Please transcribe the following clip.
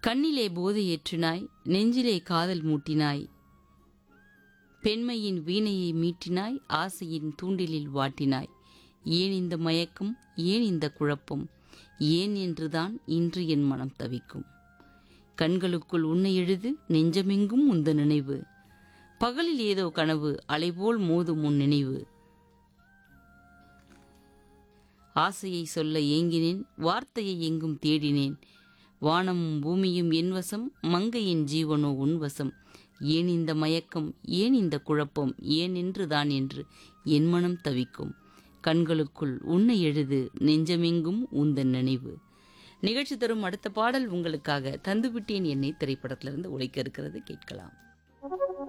கண்ணிலே போதை ஏற்றினாய் நெஞ்சிலே காதல் மூட்டினாய் பெண்மையின் வீணையை மீட்டினாய் ஆசையின் தூண்டிலில் வாட்டினாய் ஏன் இந்த மயக்கம் ஏன் இந்த குழப்பம் ஏன் என்றுதான் இன்று என் மனம் தவிக்கும் கண்களுக்குள் உன்னை எழுது நெஞ்சமெங்கும் உந்த நினைவு பகலில் ஏதோ கனவு அலைபோல் மோதும் உன் நினைவு ஆசையை சொல்ல ஏங்கினேன் வார்த்தையை எங்கும் தேடினேன் வானமும் பூமியும் என் வசம் மங்கையின் ஜீவனோ உன் வசம் ஏன் இந்த மயக்கம் ஏன் இந்த குழப்பம் ஏன் என்று தான் என்று என் மனம் தவிக்கும் கண்களுக்குள் உன்னை எழுது நெஞ்சமெங்கும் உந்தன் நினைவு நிகழ்ச்சி தரும் அடுத்த பாடல் உங்களுக்காக தந்துவிட்டேன் என்னை திரைப்படத்திலிருந்து உழைக்க இருக்கிறது கேட்கலாம்